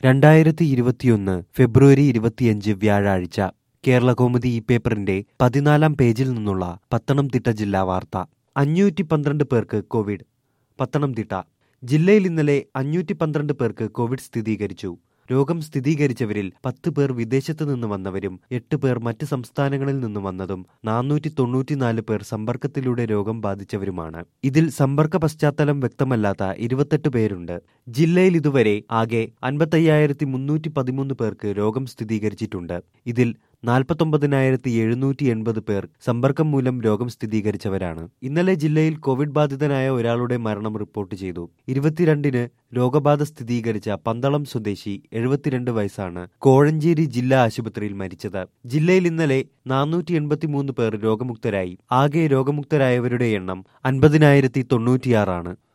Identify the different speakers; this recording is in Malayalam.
Speaker 1: രണ്ടായിരത്തി ഇരുപത്തിയൊന്ന് ഫെബ്രുവരി ഇരുപത്തിയഞ്ച് വ്യാഴാഴ്ച കേരളകൗമുദി ഈ പേപ്പറിന്റെ പതിനാലാം പേജിൽ നിന്നുള്ള പത്തനംതിട്ട ജില്ലാ വാർത്ത അഞ്ഞൂറ്റി പന്ത്രണ്ട് പേർക്ക് കോവിഡ് പത്തനംതിട്ട ജില്ലയിൽ ഇന്നലെ അഞ്ഞൂറ്റി പന്ത്രണ്ട് പേർക്ക് കോവിഡ് സ്ഥിരീകരിച്ചു രോഗം സ്ഥിരീകരിച്ചവരിൽ പത്ത് പേർ വിദേശത്ത് നിന്ന് വന്നവരും എട്ട് പേർ മറ്റ് സംസ്ഥാനങ്ങളിൽ നിന്ന് വന്നതും നാനൂറ്റി തൊണ്ണൂറ്റിനാല് പേർ സമ്പർക്കത്തിലൂടെ രോഗം ബാധിച്ചവരുമാണ് ഇതിൽ സമ്പർക്ക പശ്ചാത്തലം വ്യക്തമല്ലാത്ത ഇരുപത്തെട്ട് പേരുണ്ട് ജില്ലയിൽ ഇതുവരെ ആകെ അൻപത്തയ്യായിരത്തി മുന്നൂറ്റി പതിമൂന്ന് പേർക്ക് രോഗം സ്ഥിരീകരിച്ചിട്ടുണ്ട് ഇതിൽ നാൽപ്പത്തൊമ്പതിനായിരത്തി എഴുന്നൂറ്റി എൺപത് പേർ സമ്പർക്കം മൂലം രോഗം സ്ഥിരീകരിച്ചവരാണ് ഇന്നലെ ജില്ലയിൽ കോവിഡ് ബാധിതനായ ഒരാളുടെ മരണം റിപ്പോർട്ട് ചെയ്തു ഇരുപത്തിരണ്ടിന് രോഗബാധ സ്ഥിരീകരിച്ച പന്തളം സ്വദേശി എഴുപത്തിരണ്ട് വയസ്സാണ് കോഴഞ്ചേരി ജില്ലാ ആശുപത്രിയിൽ മരിച്ചത് ജില്ലയിൽ ഇന്നലെ നാനൂറ്റി എൺപത്തിമൂന്ന് പേർ രോഗമുക്തരായി ആകെ രോഗമുക്തരായവരുടെ എണ്ണം അൻപതിനായിരത്തി തൊണ്ണൂറ്റിയാറാണ്